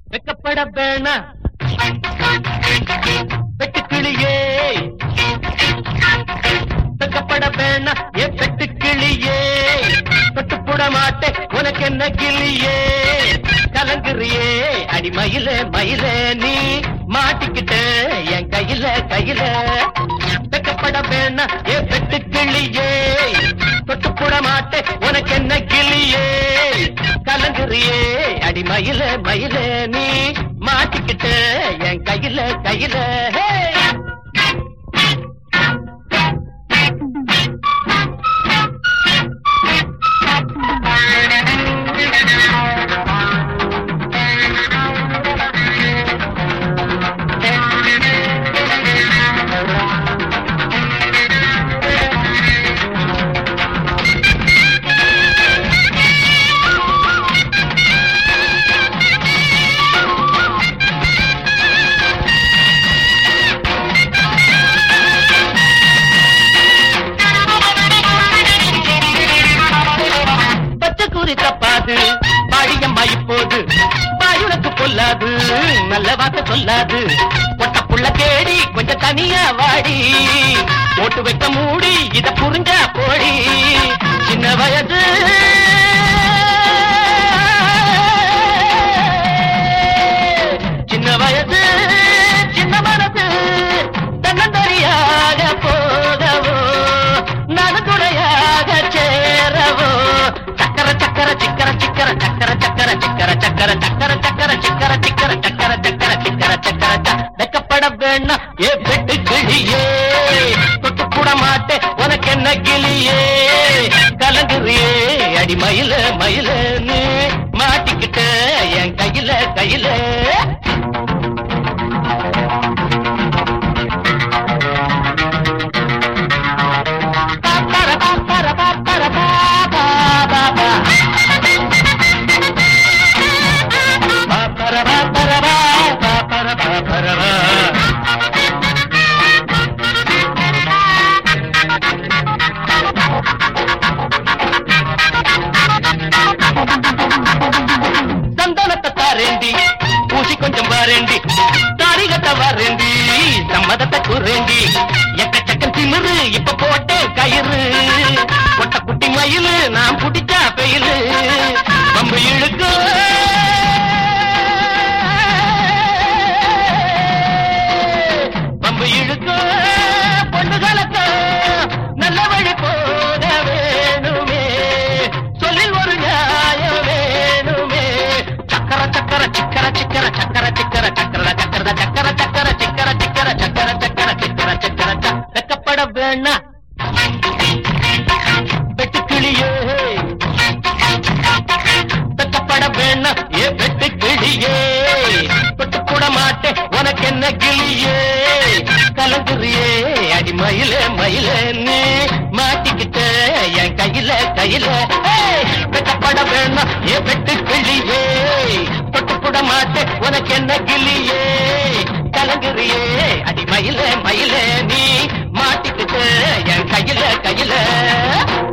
வெக்கப்பட வேணா வெட்டுக்கிளியே வெக்கப்பட வேணா ஏ வெட்டுக்கிளியே தொட்டுப்புட மாட்டேன் உனக்கு என்ன கிளியே கலங்குறியே அடி மயில மயில நீ மாட்டிக்கிட்ட என் கையில கையில வெக்கப்பட வேணா ஏ வெட்டுக்கிளியே தொட்டுப்புட மாட்டேன் உனக்கு என்ன கிளியே கலங்குறியே அடி மயில மயில நீ மாட்டிக்கிட்ட என் கையில கையில ஹே! பச்சை குறி தப்பாது பாழியம்மா இப்போது பாயுனக்கு பொல்லாது நல்ல வார்த்தை சொல்லாது பொட்ட புள்ள தேடி கொஞ்சம் தனியா வாடி போட்டு வைக்க மூடி இத புரிஞ்சா போடி சின்ன வயது சின்ன வயது சின்ன மனது தன்னந்தரியாக போகவோ நடுதுணையாக சேரவோ சக்கர சக்கர சிக்கர சிக்கர சக்கர சக்கர சிக்கர சக்கர சக்கர சக்கர சிக்கர சிக்கர சக்கர சக்கர சிக்கர சக்கர ச- வெக்கப்பட வேணாம் ஏ பெட்டு கிளியே தொட்டு கூட மாட்டேன் உனக்கு என்ன கிளியே கலங்குறியே அடி மயில மயில நீ மாட்டிக்கிட்ட என் கையில கையில பாப்பர பாப்பர பாப்பர பாப்பா பாப்பா பாப்பர பாப்பர பா, பாப்பர பாப்பர பா. சந்தனத்தை தாரேண்டி பூசி கொஞ்சம் வாரேண்டி தாரிகத்தை வாரேண்டி சம்மதத்தை கூறேண்டி எக்கச்சக்கம் திமிரு இப்ப போட்டேன் கயிறு கொட்ட குட்டி மயிலு நான் புடிச்சா பெயிலு பம்பு இழுக்கு பம்பு இழுக்கு பொண்ணுகளுக்கு நல்ல வழி போட வேணுமே சொல்லில் ஒரு நியாயம் வேணுமே சக்கர சக்கர சிக்கர சிக்கர சக்கர சிக்கர சக்கர சக்கர சக்கர சக்கர சிக்கர சிக்கர சக்கர சக்கர சிக்கர சக்கர ச- வெக்கப்பட வேணா வெட்டுக்கிளியே வெக்கப்பட வேணா ஏ வெட்டுக்கிளியே தொட்டு கூட மாட்டேன் உனக்கு என்ன கிளியே கலங்குறியே அடி மயில மயில நீ மாட்டிக்கிட்ட என் கையில கையில ஏய், வெக்கப்பட வேணாம் ஏ வெட்டு கிளியே தொட்டு கூட மாட்டேன் உனக்கு என்ன கிளியே கலங்குறியே அடி மயில மயில நீ மாட்டிக்கிட்ட என் கையில கையில